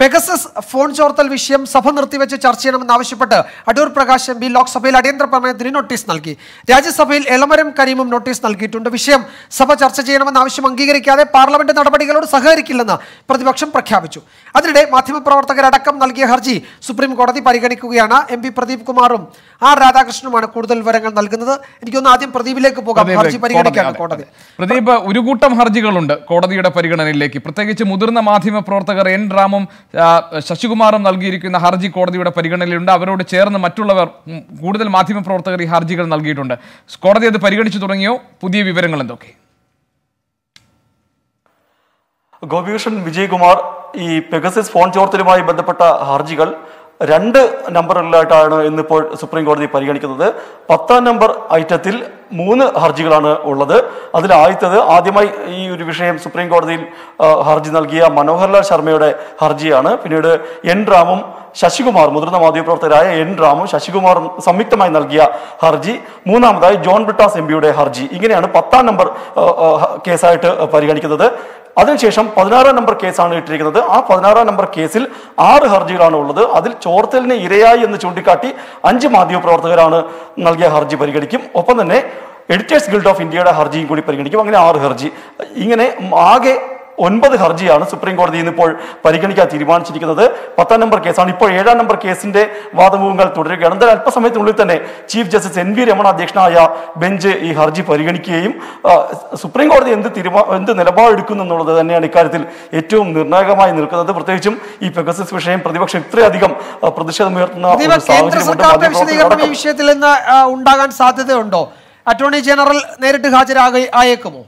Pegasus phone ചോർത്തൽ വിഷയം സഭ നിർത്തിവെച്ച് ചർച്ച ചെയ്യണമെന്നാവശ്യപ്പെട്ട് അടൂർ പ്രകാശ് എം പി ലോക്സഭയിൽ അടിയന്തര പ്രമേയത്തിന് നോട്ടീസ് നൽകി രാജ്യസഭയിൽ എളമരം കരീമും നോട്ടീസ് നൽകിയിട്ടുണ്ട് വിഷയം സഭ ചർച്ച ചെയ്യണമെന്ന ആവശ്യം അംഗീകരിക്കാതെ പാർലമെന്റ് നടപടികളോട് സഹകരിക്കില്ലെന്ന് പ്രതിപക്ഷം പ്രഖ്യാപിച്ചു അതിനിടെ മാധ്യമപ്രവർത്തകരടക്കം നൽകിയ ഹർജി സുപ്രീം കോടതി പരിഗണിക്കുകയാണ് എം പി പ്രദീപ് കുമാറും ആർ രാധാകൃഷ്ണനുമാണ് കൂടുതൽ വിവരങ്ങൾ നൽകുന്നത് എനിക്കൊന്ന് ആദ്യം പ്രദീപിലേക്ക് പോകാം പ്രദീപ്, ഹർജി പരിഗണിക്കാണ് കോടതി, കോടതി അതെ. പ്രദീപ് ഒരു കൂട്ടം ഹർജികളുണ്ട് കോടതിയുടെ പരിഗണനയിലേക്ക് പ്രത്യേകിച്ച് മുതിർന്ന മാധ്യമ പ്രവർത്തകർ എൻ റാമും ആ, ശശികുമാറും നൽകിയിരിക്കുന്ന ഹർജി കോടതിയുടെ പരിഗണനയിലുണ്ട് അവരോട് ചേർന്ന് മറ്റുള്ളവർ ഉം, കൂടുതൽ മാധ്യമ പ്രവർത്തകർ ഈ ഹർജികൾ നൽകിയിട്ടുണ്ട് കോടതി അത് പരിഗണിച്ചു തുടങ്ങിയോ പുതിയ വിവരങ്ങൾ എന്തൊക്കെ ഗോപികൃഷ്ണൻ വിജയകുമാർ ഈ പെഗസിസ് ഫോൺ ചോർത്തലുമായി ബന്ധപ്പെട്ട ഹർജികൾ രണ്ട് നമ്പറുകളിലായിട്ടാണ് ഇന്നിപ്പോൾ സുപ്രീം കോടതി പരിഗണിക്കുന്നത് പത്താം നമ്പർ ഐറ്റത്തിൽ മൂന്ന് ഹർജികളാണ് ഉള്ളത് അതിൽ ആദ്യത്തേത് ആദ്യമായി ഈ ഒരു വിഷയം സുപ്രീം കോടതിയിൽ ആ, ഹർജി നൽകിയ മനോഹർലാൽ ശർമ്മയുടെ ഹർജിയാണ് പിന്നീട് എൻ റാമും ശശികുമാർ മുതിർന്ന മാധ്യമപ്രവർത്തകരായ എൻ റാമും ശശികുമാറും സംയുക്തമായി നൽകിയ ഹർജി മൂന്നാമതായി ജോൺ ബ്രിട്ടാസ് എം പിയുടെ ഹർജി ഇങ്ങനെയാണ് പത്താം നമ്പർ ആ, ആ, കേസായിട്ട് പരിഗണിക്കുന്നത് അതിനുശേഷം പതിനാറാം നമ്പർ കേസാണ് ഇട്ടിരിക്കുന്നത് ആ പതിനാറാം നമ്പർ കേസിൽ ആറ് ഹർജികളാണ് ഉള്ളത് അതിൽ ചോർത്തലിന് ഇരയായി എന്ന് ചൂണ്ടിക്കാട്ടി അഞ്ച് മാധ്യമപ്രവർത്തകരാണ് നൽകിയ ഹർജി പരിഗണിക്കും ഒപ്പം തന്നെ എഡിറ്റേഴ്സ് ഗിൽഡ് ഓഫ് ഇന്ത്യയുടെ ഹർജിയും കൂടി പരിഗണിക്കും അങ്ങനെ ആറ് ഹർജി ഇങ്ങനെ ആകെ ഒൻപത് ഹർജിയാണ് സുപ്രീം കോടതി ഇന്നിപ്പോൾ പരിഗണിക്കാൻ തീരുമാനിച്ചിരിക്കുന്നത് പത്താം നമ്പർ കേസാണ് ഇപ്പോൾ ഏഴാം നമ്പർ കേസിന്റെ വാദമുഖങ്ങൾ തുടരുകയാണ് എന്തായാലും അല്പസമയത്തിനുള്ളിൽ തന്നെ chief justice N V Ramana അധ്യക്ഷനായ ബെഞ്ച് ഈ ഹർജി പരിഗണിക്കുകയും ആ, സുപ്രീം കോടതി എന്ത് തീരുമാ എന്ത് നിലപാടെടുക്കുന്നു എന്നുള്ളത് തന്നെയാണ് ഇക്കാര്യത്തിൽ ഏറ്റവും നിർണായകമായി നിൽക്കുന്നത് പ്രത്യേകിച്ചും ഈ പെഗസസ് വിഷയം പ്രതിപക്ഷം ഇത്രയധികം ആ, പ്രതിഷേധമുയർത്തുന്ന പ്രദീപ് ഒരു കേന്ദ്ര സാഹചര്യമുണ്ട് സർക്കാരിന്റെ വിശദീകരണം ഈ മാധ്യമപ്രവർത്തകരടക്കം വിഷയത്തിൽ നിന്ന് ആ, ഉണ്ടാകാൻ സാധ്യതയുണ്ടോ അറ്റോർണി ജനറൽ നേരിട്ട് ഹാജരാകെ ആയേക്കുമോ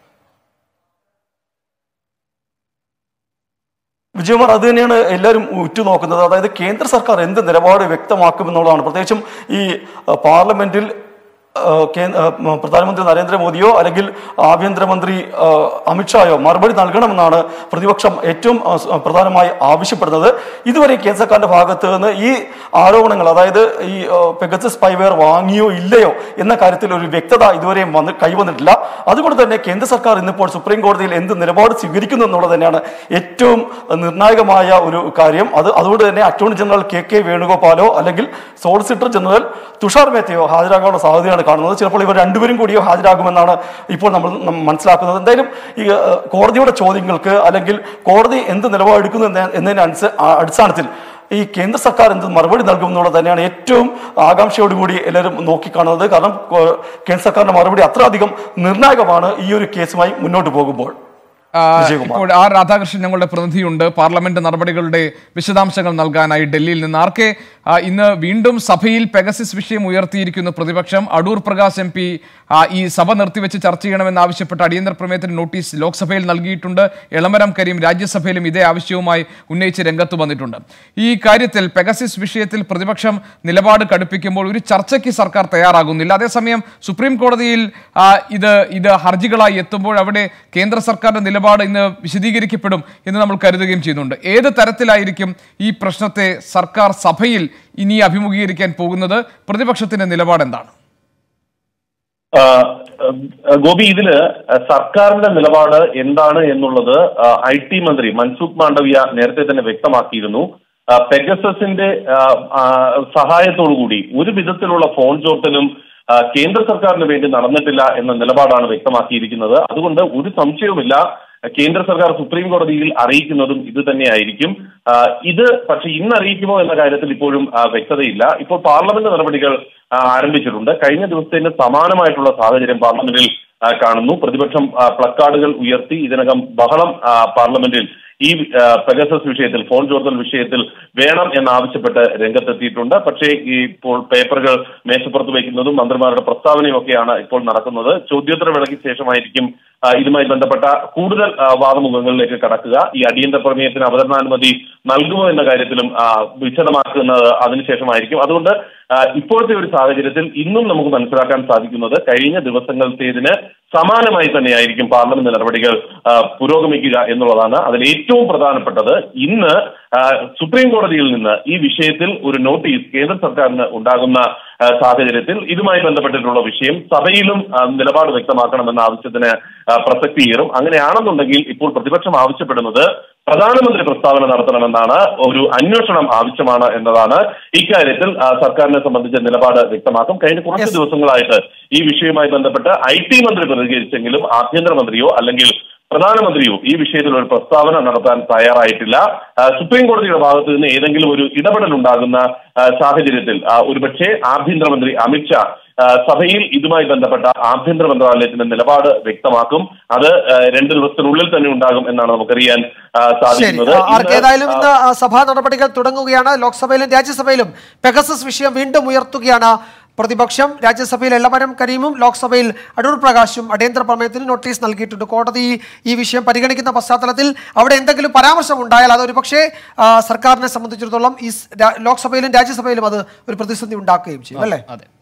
വിജയകുമാർ അത് തന്നെയാണ് എല്ലാവരും ഉറ്റുനോക്കുന്നത് അതായത് കേന്ദ്ര സർക്കാർ എന്ത് നിലപാട് വ്യക്തമാക്കുമെന്നുള്ളതാണ് പ്രത്യേകിച്ചും ഈ അഹ്, പാർലമെന്റിൽ അഹ്, കേ- അഹ്, ഉം, പ്രധാനമന്ത്രി നരേന്ദ്രമോദിയോ അല്ലെങ്കിൽ ആഭ്യന്തരമന്ത്രി അഹ്, അമിത്ഷായോ മറുപടി നൽകണമെന്നാണ് പ്രതിപക്ഷം ഏറ്റവും അഹ്, സ- പ്രധാനമായി ആവശ്യപ്പെടുന്നത് ഇതുവരെ കേന്ദ്ര സർക്കാരിന്റെ ഭാഗത്ത് നിന്ന് ഈ ആരോപണങ്ങൾ അതായത് ഈ അഹ്, പെഗസസ് സ്പൈവെയർ വാങ്ങിയോ ഇല്ലയോ എന്ന കാര്യത്തിൽ ഒരു വ്യക്തത ഇതുവരെയും വന്ന് കൈവന്നിട്ടില്ല അതുകൊണ്ട് തന്നെ കേന്ദ്ര സർക്കാർ ഇന്നിപ്പോൾ സുപ്രീം കോടതിയിൽ എന്ത് നിലപാട് സ്വീകരിക്കുന്നു എന്നുള്ളത് തന്നെയാണ് ഏറ്റവും നിർണായകമായ ഒരു കാര്യം അത് അതുകൊണ്ട് തന്നെ അറ്റോർണി ജനറൽ കെ കെ വേണുഗോപാലോ അല്ലെങ്കിൽ സോളിസിറ്റർ ജനറൽ തുഷാർ മേത്തയോ ഹാജരാകാനുള്ള സാധ്യതയാണ് കാണുന്നത് ചിലപ്പോൾ ഇവർ രണ്ടുപേരും കൂടിയോ ഹാജരാകുമെന്നാണ് ഇപ്പോൾ നമ്മൾ നം- മനസ്സിലാക്കുന്നത് എന്തായാലും ഈ ഏഹ്, കോടതിയുടെ ചോദ്യങ്ങൾക്ക് അല്ലെങ്കിൽ കോടതി എന്ത് നിലപാടെടുക്കുന്നു എന്ന- എന്നതിന്റെ അനുസ- ആ അടിസ്ഥാനത്തിൽ ഈ കേന്ദ്ര സർക്കാർ എന്ത് മറുപടി നൽകും എന്നുള്ളത് തന്നെയാണ് ഏറ്റവും ആകാംക്ഷയോടുകൂടി എല്ലാവരും നോക്കിക്കാണുന്നത് കാരണം ഏഹ്, കേന്ദ്ര സർക്കാരിന്റെ മറുപടി അത്രയധികം നിർണായകമാണ് ഈ ഒരു കേസുമായി മുന്നോട്ട് പോകുമ്പോൾ ആ, വിജയകുമാർ. ഇപ്പോൾ ആർ രാധാകൃഷ്ണൻ ഞങ്ങളുടെ പ്രതിനിധിയുണ്ട് പാർലമെന്റ് നടപടികളുടെ വിശദാംശങ്ങൾ നൽകാനായി ഡൽഹിയിൽ നിന്ന് ആർ കെ ആ, ഇന്ന് വീണ്ടും സഭയിൽ പെഗസിസ് വിഷയം ഉയർത്തിയിരിക്കുന്നു പ്രതിപക്ഷം അടൂർ പ്രകാശ് എം പി ഈ സഭ നിർത്തിവെച്ച് ചർച്ച ചെയ്യണമെന്നാവശ്യപ്പെട്ട് അടിയന്തര പ്രമേയത്തിന് നോട്ടീസ് ലോക്സഭയിൽ നൽകിയിട്ടുണ്ട് എളമരം കരീം രാജ്യസഭയിലും ഇതേ ആവശ്യവുമായി ഉന്നയിച്ച് രംഗത്ത് വന്നിട്ടുണ്ട് ഈ കാര്യത്തിൽ പെഗസിസ് വിഷയത്തിൽ പ്രതിപക്ഷം നിലപാട് കടുപ്പിക്കുമ്പോൾ ഒരു ചർച്ചയ്ക്ക് സർക്കാർ തയ്യാറാകുന്നില്ല അതേസമയം സുപ്രീം കോടതിയിൽ ആ, ഇത് ഇത് ഹർജികളായി എത്തുമ്പോൾ അവിടെ കേന്ദ്ര സർക്കാരിന്റെ നിലപാട് ഇന്ന് വിശദീകരിക്കപ്പെടും എന്ന് നമ്മൾ കരുതുകയും ചെയ്യുന്നുണ്ട് ഏത് തരത്തിലായിരിക്കും ഈ പ്രശ്നത്തെ സർക്കാർ സഭയിൽ ഇനി അഭിമുഖീകരിക്കാൻ പോകുന്നത് പ്രതിപക്ഷത്തിന്റെ നിലപാട് എന്താണ് ആ, ആ, ഗോപി ഇതില് സർക്കാരിന്റെ നിലപാട് എന്താണ് എന്നുള്ളത് ഐ ടി മന്ത്രി മൻസുഖ് മാണ്ഡവ്യ നേരത്തെ തന്നെ വ്യക്തമാക്കിയിരുന്നു ആ, പെഗസസിന്റെ ആ, ആ, സഹായത്തോടുകൂടി ഒരു വിധത്തിലുള്ള ഫോൺ ചോർത്തലും ആ, കേന്ദ്ര സർക്കാരിന് വേണ്ടി നടന്നിട്ടില്ല എന്ന നിലപാടാണ് വ്യക്തമാക്കിയിരിക്കുന്നത് അതുകൊണ്ട് ഒരു സംശയവുമില്ല കേന്ദ്ര സർക്കാർ സുപ്രീം കോടതിയിൽ അറിയിക്കുന്നതും ഇത് തന്നെയായിരിക്കും ആ, ഇത് പക്ഷെ ഇന്ന് അറിയിക്കുമോ എന്ന കാര്യത്തിൽ ഇപ്പോഴും ആ, വ്യക്തതയില്ല ഇപ്പോൾ പാർലമെന്റ് നടപടികൾ ആ, ആരംഭിച്ചിട്ടുണ്ട് കഴിഞ്ഞ ദിവസത്തിന് സമാനമായിട്ടുള്ള സാഹചര്യം പാർലമെന്റിൽ ആ, കാണുന്നു പ്രതിപക്ഷം ആ, പ്ലക്കാർഡുകൾ ഉയർത്തി ഇതിനകം ബഹളം ആ, പാർലമെന്റിൽ ഈ ആ, പെഗസസ് വിഷയത്തിൽ ഫോൺ ചോർത്തൽ വിഷയത്തിൽ വേണം എന്നാവശ്യപ്പെട്ട് രംഗത്തെത്തിയിട്ടുണ്ട് പക്ഷേ ഈ ഇപ്പോൾ പേപ്പറുകൾ മേശപ്പുറത്ത് വയ്ക്കുന്നതും മന്ത്രിമാരുടെ പ്രസ്താവനയും ഒക്കെയാണ് ഇപ്പോൾ നടക്കുന്നത് ചോദ്യോത്തര വേളയ്ക്ക് ശേഷമായിരിക്കും ആ, ഇതുമായി ബന്ധപ്പെട്ട കൂടുതൽ ആ, വാദമുഖങ്ങളിലേക്ക് കടക്കുക ഈ അടിയന്തര പ്രമേയത്തിന് അവതരണാനുമതി നൽകുമോ എന്ന കാര്യത്തിലും ആ, വിശദമാക്കുന്നത് അതിനുശേഷമായിരിക്കും അതുകൊണ്ട് ആ, ഇപ്പോഴത്തെ ഒരു സാഹചര്യത്തിൽ ഇന്നും നമുക്ക് മനസ്സിലാക്കാൻ സാധിക്കുന്നത് കഴിഞ്ഞ ദിവസങ്ങളത്തേതിന് സമാനമായി തന്നെയായിരിക്കും പാർലമെന്റ് നടപടികൾ ആ, പുരോഗമിക്കുക എന്നുള്ളതാണ് അതിൽ ഏറ്റവും പ്രധാനപ്പെട്ടത് ഇന്ന് ആ, സുപ്രീം കോടതിയിൽ നിന്ന് ഈ വിഷയത്തിൽ ഒരു നോട്ടീസ് കേന്ദ്ര സർക്കാരിന് ഉണ്ടാകുന്ന ആ, സാഹചര്യത്തിൽ ഇതുമായി ബന്ധപ്പെട്ടിട്ടുള്ള വിഷയം സഭയിലും ആ, നിലപാട് വ്യക്തമാക്കണമെന്ന ആവശ്യത്തിന് ആ, പ്രസക്തിയേറും അങ്ങനെയാണെന്നുണ്ടെങ്കിൽ ഇപ്പോൾ പ്രതിപക്ഷം ആവശ്യപ്പെടുന്നത് പ്രധാനമന്ത്രി പ്രസ്താവന നടത്തണമെന്നാണ് ഒരു അന്വേഷണം ആവശ്യമാണ് എന്നതാണ് ഇക്കാര്യത്തിൽ ആ, സർക്കാരിനെ സംബന്ധിച്ച നിലപാട് വ്യക്തമാക്കും കഴിഞ്ഞ കുറച്ച് Yes. ദിവസങ്ങളായിട്ട് ഈ വിഷയവുമായി ബന്ധപ്പെട്ട് ഐ ടി മന്ത്രി പ്രതികരിച്ചെങ്കിലും ആഭ്യന്തരമന്ത്രിയോ അല്ലെങ്കിൽ പ്രധാനമന്ത്രിയോ ഈ വിഷയത്തിൽ ഒരു പ്രസ്താവന നടത്താൻ തയ്യാറായിട്ടില്ല ആ, സുപ്രീം കോടതിയുടെ ഭാഗത്ത് നിന്ന് ഏതെങ്കിലും ഒരു ഇടപെടൽ ഉണ്ടാകുന്ന ആ, സാഹചര്യത്തിൽ ആ, ഒരുപക്ഷെ ആഭ്യന്തരമന്ത്രി അമിത്ഷാ ആ, സഭയിൽ ഇതുമായി ബന്ധപ്പെട്ട ആഭ്യന്തര മന്ത്രാലയത്തിന്റെ നിലപാട് വ്യക്തമാക്കും അത് ആ, രണ്ട് ദിവസത്തിനുള്ളിൽ തന്നെ ഉണ്ടാകും എന്നാണ് നമുക്കറിയാൻ ആ, ശരി സാധിക്കുന്നത് ആ, ആർക്ക് ഇന്ന്, ഏതായാലും ആ, ഇന്ന് ആ, സഭാ നടപടികൾ തുടങ്ങുകയാണ് ലോക്സഭയിലും രാജ്യസഭയിലും പെഗസസ് വിഷയം വീണ്ടും ഉയർത്തുകയാണ് പ്രതിപക്ഷം രാജ്യസഭയിൽ എള്ളമരം കരീമും ലോക്സഭയിൽ അടൂർ പ്രകാശും അടിയന്തര പ്രമേയത്തിന് നോട്ടീസ് നൽകിയിട്ടുണ്ട് കോടതി ഈ വിഷയം പരിഗണിക്കുന്ന പശ്ചാത്തലത്തിൽ അവിടെ എന്തെങ്കിലും പരാമർശം ഉണ്ടായാൽ അത് ഒരു പക്ഷേ ആ, സർക്കാരിനെ സംബന്ധിച്ചിടത്തോളം ഈ സ് രാ- ലോക്സഭയിലും രാജ്യസഭയിലും അത് ഒരു പ്രതിസന്ധി ഉണ്ടാക്കുകയും ചെയ്യും അല്ലേ അതെ